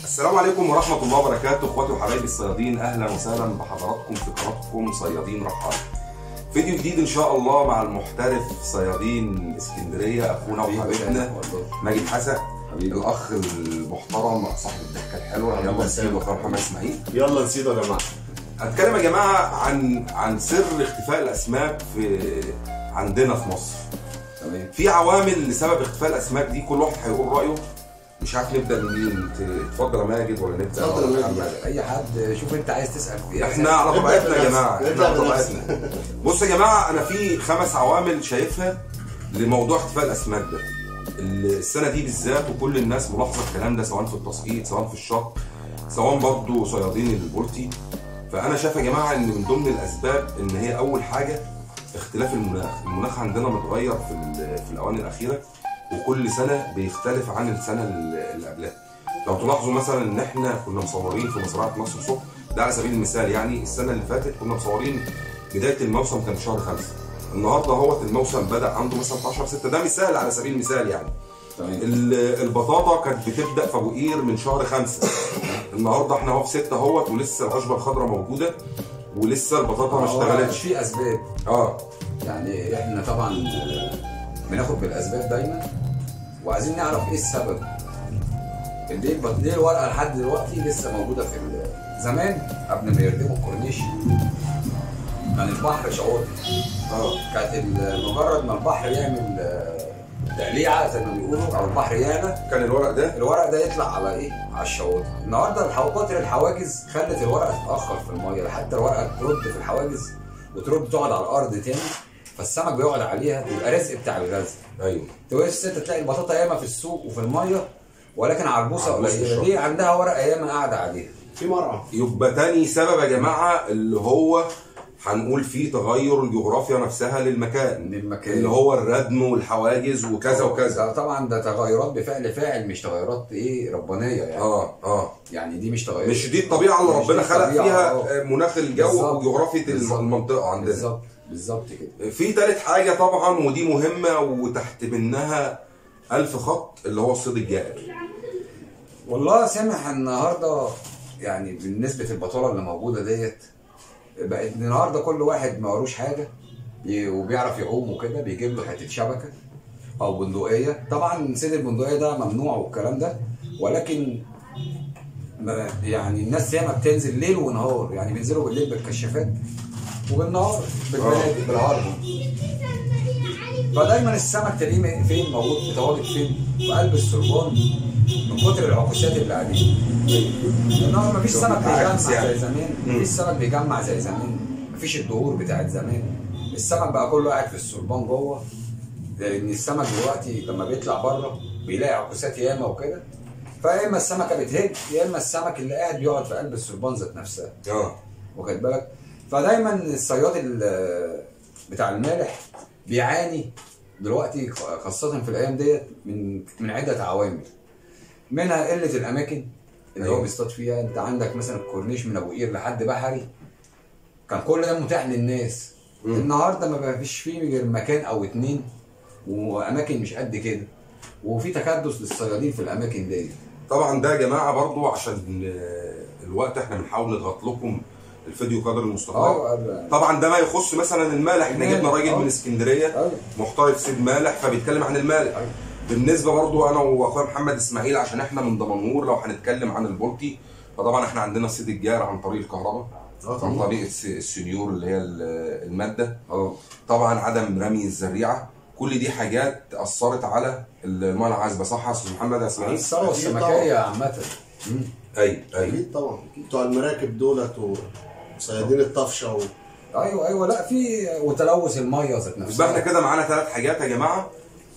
السلام عليكم ورحمة الله وبركاته اخواتي وحبايبي الصيادين اهلا وسهلا بحضراتكم في قناتكم صيادين رحال فيديو جديد ان شاء الله مع المحترف صيادين اسكندرية اخونا وحبيبنا ماجد حسن حبيبي. الاخ المحترم صاحب الضحكة الحلوة يلا نسيب اخويا محمد اسماعيل يلا نسيبه يا جماعه هتكلم يا جماعة عن عن سر اختفاء الاسماك في عندنا في مصر تمام في عوامل لسبب اختفاء الاسماك دي كل واحد هيقول رايه مش عارف نبدا منين ت- اتفضل يا ماجد ولا نبدا اتفضل يا ولا ماجد. محمد؟ اي حد شوف انت عايز تسال في ايه احنا على طبيعتنا يا جماعه احنا نبدأ على بنفسك. طبيعتنا بص يا جماعه انا في خمس عوامل شايفها لموضوع اختفاء الاسماك ده السنه دي بالذات وكل الناس ملاحظه الكلام ده سواء في التسقيط سواء في الشط سواء برضه صيادين البولتي فانا شايف يا جماعه ان من ضمن الاسباب ان هي اول حاجه اختلاف المناخ المناخ عندنا متغير في ال- في الاواني الاخيره وكل سنه بيختلف عن السنه اللي اللي قبلها لو تلاحظوا مثلا ان احنا كنا مصورين في مزرعه مصر صبح ده على سبيل المثال يعني السنه اللي فاتت كنا مصورين بدايه الموسم كان في شهر خمسة النهارده هوت الموسم بدا عنده مثلا 11 6 ده مثال على سبيل المثال يعني تمام ال- البطاطا كانت بتبدا في ابو قير من شهر خمسة النهارده احنا اهو في 6 اهوت ولسه العشبه الخضراء موجوده ولسه البطاطا ما اشتغلتش في اسباب اه يعني احنا طبعا بناخد بالاسباب دايما وعايزين نعرف ايه السبب ليه الب- ليه الورقه لحد دلوقتي لسه موجوده في ال- زمان قبل ما يردموا الكورنيش كان البحر شواطئ اه كانت ال- مجرد ما البحر يعمل آه، تقليعه زي ما بيقولوا او البحر يعلى كان الورق ده الورق ده يطلع على ايه؟ على الشواطئ. النهارده الحو- كتر الحواجز خلت الورقه تتاخر في الميه حتى الورقه ترد في الحواجز وترد تقعد على الارض تاني فالسمك بيقعد عليها بيبقى رزق بتاع الغزل. ايوه توقف انت تلاقي البطاطا ياما في السوق وفي الميه ولكن عربوسه عربوسة قليله الشط. ليه عندها ورقه ياما قاعده عليها. في مرعى يبقى تاني سبب يا جماعه اللي هو هنقول فيه تغير الجغرافيا نفسها للمكان للمكان. اللي هو الردم والحواجز وكذا وكذا ده طبعا ده تغيرات بفعل فاعل مش تغيرات ايه ربانيه يعني. اه اه يعني دي مش تغيرات مش دي الطبيعه اللي مش دي ربنا خلق الطبيعة، فيها آه. آه، مناخ الجو بالظبط. وجغرافيه بالظبط. المنطقه عندنا بالظبط بالظبط كده. في تالت حاجة طبعا ودي مهمة وتحت منها ألف خط اللي هو الصيد الجائر والله سامح النهارده يعني بالنسبه البطاله اللي موجوده ديت بقت النهارده كل واحد ما وروش حاجه بي- وبيعرف يعوم وكده بيجيب له حته شبكه او بندقيه طبعا صيد البندقيه ده ممنوع والكلام ده ولكن ما يعني الناس ياما بتنزل ليل ونهار يعني بينزلوا بالليل بالكشافات وبالنهار بالبنادق بالهرم فدايما السمك تلاقيه فين موجود متواجد فين في قلب السربان من كتر العكوسات اللي عليه انما مفيش شوف سمك عكس بيجمع يعني. زي زمان مم. مفيش سمك بيجمع زي زمان مفيش الدهور بتاعت زمان السمك بقى كله قاعد في السربان جوه لان السمك دلوقتي لما بيطلع بره بيلاقي عكوسات ياما وكده فيا اما السمكه بتهج يا اما السمك اللي قاعد بيقعد في قلب السربان ذات نفسها اه واخد بالك فدايما الصياد ال- بتاع المالح بيعاني دلوقتي خاصة في الأيام ديت من من عدة عوامل منها قلة الأماكن اللي هو أيوة. بيصطاد فيها أنت عندك مثلا الكورنيش من أبو قير لحد بحري كان كل ده متاح للناس مم. النهارده ما فيش فيه غير مكان أو اتنين وأماكن مش قد كده وفي تكدس للصيادين في الأماكن ديت طبعا ده يا جماعة برضو عشان آه، الوقت احنا بنحاول نضغط لكم الفيديو قدر المستطاع اه طبعا ده ما يخص مثلا المالح احنا المالح، جبنا راجل آه. من اسكندرية أيوة. محترف سيد مالح فبيتكلم عن المالح أيوة. بالنسبة برضو انا واخويا محمد اسماعيل عشان احنا من دمنهور لو هنتكلم عن البولتي فطبعا احنا عندنا الصيد الجار عن طريق الكهرباء اه عن طبعا طريق الس- السنيور اللي هي ال- المادة اه طبعا عدم رمي الزريعه كل دي حاجات اثرت على الميه العذبه صح يا استاذ محمد يا اسماعيل؟ الثروة أكيد السمكية عامة مم. ايوه ايوه اكيد طبعا بتوع المراكب دولت وصيادين الطفشه و... ايوه ايوه لا في وتلوث الميه ذات نفسها يبقى احنا كده معانا ثلاث حاجات يا جماعه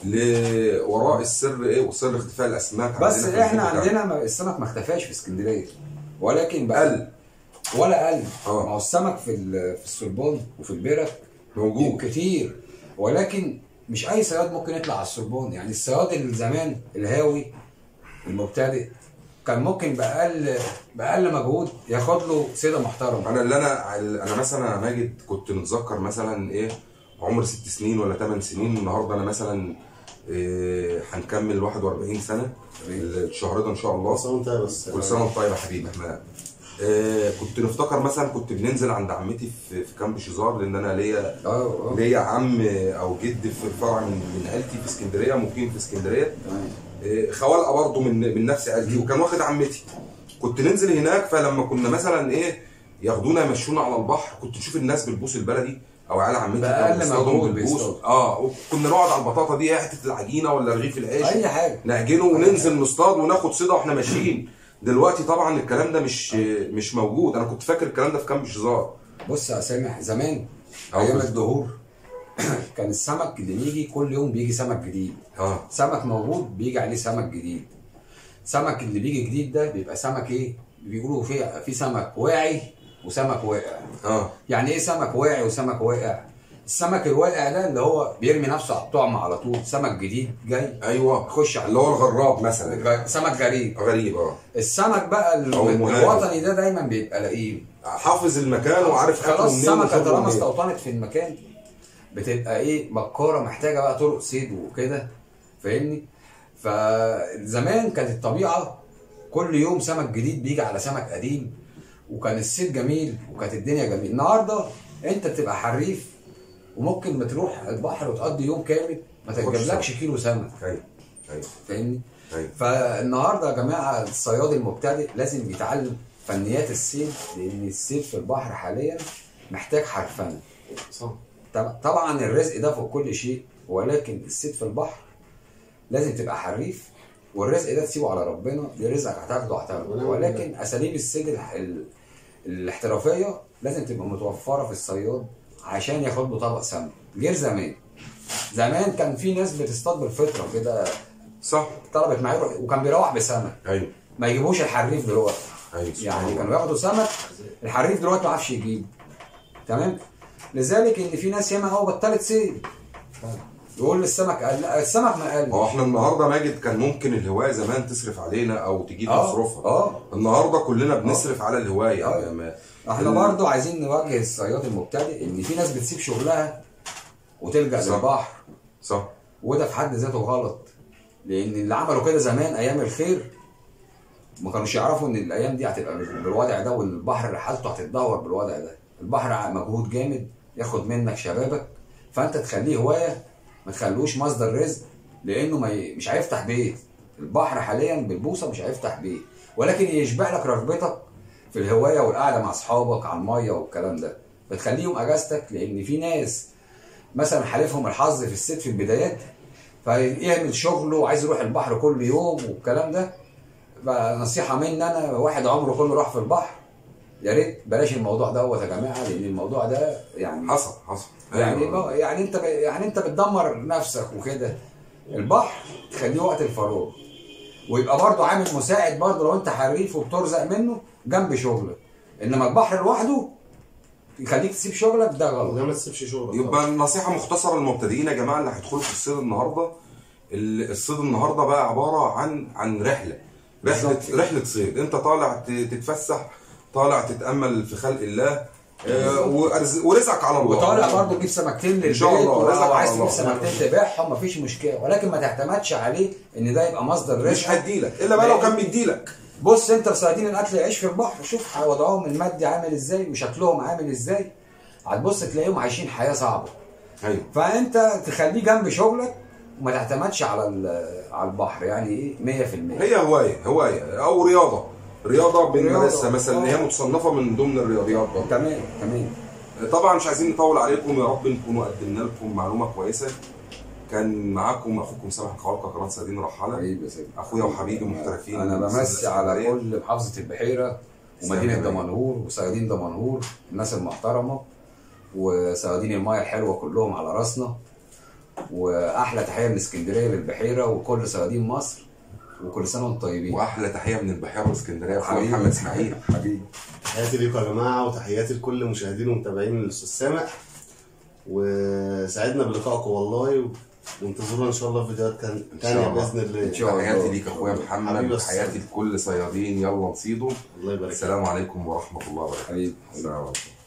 ل- وراء السر ايه وسر اختفاء الاسماك بس عندنا في احنا المنطقة. عندنا ما- السمك ما اختفاش في اسكندريه ولكن بقى قل ولا قل اه. ما هو السمك في ال- في السربان وفي البرك موجود كتير ولكن مش اي صياد ممكن يطلع على السربان يعني الصياد اللي زمان الهاوي المبتدئ كان ممكن باقل باقل مجهود ياخد له صيده محترمه انا اللي انا انا مثلا يا ماجد كنت متذكر مثلا ايه عمر ست سنين ولا ثمان سنين النهارده انا مثلا إيه، هنكمل 41 سنه الشهر ده ان شاء الله كل سنه وانت بس كل سنه وانت طيب يا حبيبي احنا آه كنت نفتكر مثلا كنت بننزل عند عمتي في, في كامب شيزار لان انا ليا اه اه ليا عم او جد في فرع من من عيلتي في اسكندريه مقيم في اسكندريه تمام آه، خوالقه برضه من من نفس عيلتي وكان واخد عمتي كنت ننزل هناك فلما كنا مثلا ايه ياخدونا يمشونا على البحر كنت تشوف الناس بالبوس البلدي او عيال عمتي بأقل كانوا بيصطادوا مجهود بالبوس بيصطادوا. اه وكنا نقعد على البطاطا دي حته العجينه ولا رغيف العيش اي حاجه نعجنه وننزل نصطاد وناخد صيده واحنا ماشيين دلوقتي طبعا الكلام ده مش مش موجود انا كنت فاكر الكلام ده في كامب شيزار بص يا سامح زمان أو ايام بس- الدهور كان السمك اللي بيجي كل يوم بيجي سمك جديد اه سمك موجود بيجي عليه سمك جديد سمك اللي بيجي جديد ده بيبقى سمك ايه بيقولوا فيه في سمك واعي وسمك واقع اه يعني ايه سمك واعي وسمك واقع السمك الواقع ده اللي هو بيرمي نفسه على الطعم على طول سمك جديد جاي ايوه يخش على اللي هو الغراب مثلا غ- سمك غريب غريب اه السمك بقى ال- أو المهاجم. الوطني ده دايما بيبقى لئيم حافظ المكان وعارف اكله خلاص منين السمكه وشربه طالما منين. استوطنت في المكان بتبقى ايه مكاره محتاجه بقى طرق صيد وكده فاهمني فزمان كانت الطبيعه كل يوم سمك جديد بيجي على سمك قديم وكان الصيد جميل وكانت الدنيا جميل النهارده انت بتبقى حريف وممكن ما تروح البحر وتقضي يوم كامل ما تخش تجيبلكش كيلو سمك ايوه ايوه فاهمني ايوه فالنهارده يا جماعه الصياد المبتدئ لازم يتعلم فنيات الصيد لان الصيد في البحر حاليا محتاج حرفنه صح طب- طبعا الرزق ده فوق كل شيء ولكن الصيد في البحر لازم تبقى حريف والرزق ده تسيبه على ربنا دي رزقك هتاخده هتاخده ولكن اساليب الصيد الح- ال- الاحترافيه لازم تبقى متوفره في الصياد عشان ياخد له طبق سمك غير زمان زمان كان في ناس بتصطاد بالفطره كده صح طلبت معايا يروح- وكان بيروح بسمك ايوه ما يجيبوش الحريف دلوقتي ايوه سبحان يعني الله. كانوا ياخدوا سمك الحريف دلوقتي ما عرفش يجيب تمام لذلك ان في ناس ياما قوي بطلت صيد يقول السمك قل لا السمك ما قل هو احنا النهارده ماجد كان ممكن الهوايه زمان تصرف علينا او تجيب آه، مصروفها آه. النهارده كلنا بنصرف على الهوايه آه. يعني ما- احنا ال- برضو عايزين نواجه الصياد المبتدئ ان في ناس بتسيب شغلها وتلجا صح. للبحر صح وده في حد ذاته غلط لان اللي عملوا كده زمان ايام الخير ما كانوش يعرفوا ان الايام دي هتبقى بال- بالوضع ده وان البحر حالته هتتدهور بالوضع ده البحر ع- مجهود جامد ياخد منك شبابك فانت تخليه هوايه ما تخلوش مصدر رزق لانه ما ي... مش هيفتح بيت البحر حاليا بالبوصه مش هيفتح بيت ولكن يشبع لك رغبتك في الهوايه والقعده مع اصحابك على الميه والكلام ده بتخليهم اجازتك لان في ناس مثلا حالفهم الحظ في الصيد في البدايات فيعمل شغله وعايز يروح البحر كل يوم والكلام ده بقى نصيحه مني انا واحد عمره كله راح في البحر يا ريت بلاش الموضوع دوت يا جماعه لان الموضوع ده يعني حصل حصل يعني أيوة. يعني انت ب... يعني انت بتدمر نفسك وكده البحر تخليه وقت الفراغ ويبقى برضه عامل مساعد برضه لو انت حريف وبترزق منه جنب شغلك انما البحر لوحده يخليك تسيب شغلك ده غلط وده ما تسيبش شغلك يبقى النصيحه مختصره للمبتدئين يا جماعه اللي هيدخلوا في الصيد النهارده ال- الصيد النهارده بقى عباره عن عن رحله رحله بالظبط. رحله صيد انت طالع ت- تتفسح طالع تتامل في خلق الله آه، وأرز- ورزقك على الله وطالع برضه تجيب سمكتين للبيت شاء الله، رزقك ولو عايز على تجيب الله. سمكتين تبيعهم مفيش مشكله ولكن ما تعتمدش عليه ان ده يبقى مصدر رزق مش هيديلك الا بقى لو كان بيديلك بص انت صيادين الاكل يعيش في البحر شوف وضعهم المادي عامل ازاي وشكلهم عامل ازاي هتبص تلاقيهم عايشين حياه صعبه ايوه فانت تخليه جنب شغلك وما تعتمدش على ال- على البحر يعني ايه 100% هي هوايه هوايه او رياضه رياضه بنمارسها رياضة. مثلا اللي هي متصنفه من ضمن الرياضيات برضه تمام تمام طبعا مش عايزين نطول عليكم يا رب نكونوا قدمنا لكم معلومه كويسه كان معاكم اخوكم سامح الخوالقه قناه صيادين رحاله حبيبي يا سيدي اخويا وحبيبي محترفين انا من بمسي السنة على الإسكندرية. كل محافظه البحيره ومدينه سلام. دمنهور وصيادين دمنهور الناس المحترمه وصيادين المايه الحلوه كلهم على راسنا واحلى تحيه من اسكندريه للبحيره وكل صيادين مصر وكل سنه وانتم طيبين واحلى تحيه من البحيره والاسكندريه اخويا حبيبي. محمد اسماعيل حبيبي تحياتي ليكم يا جماعه وتحياتي لكل مشاهدين ومتابعين الاستاذ سامح وسعدنا بلقائكم والله و- وانتظرونا ان شاء الله في فيديوهات كان إن شاء تانية الله. باذن الله إن شاء الله. تحياتي ليك اخويا حبيبي محمد بس. تحياتي لكل صيادين يلا نصيدوا الله يبارك فيك. السلام عليكم ورحمه الله وبركاته حبيبي السلام عليكم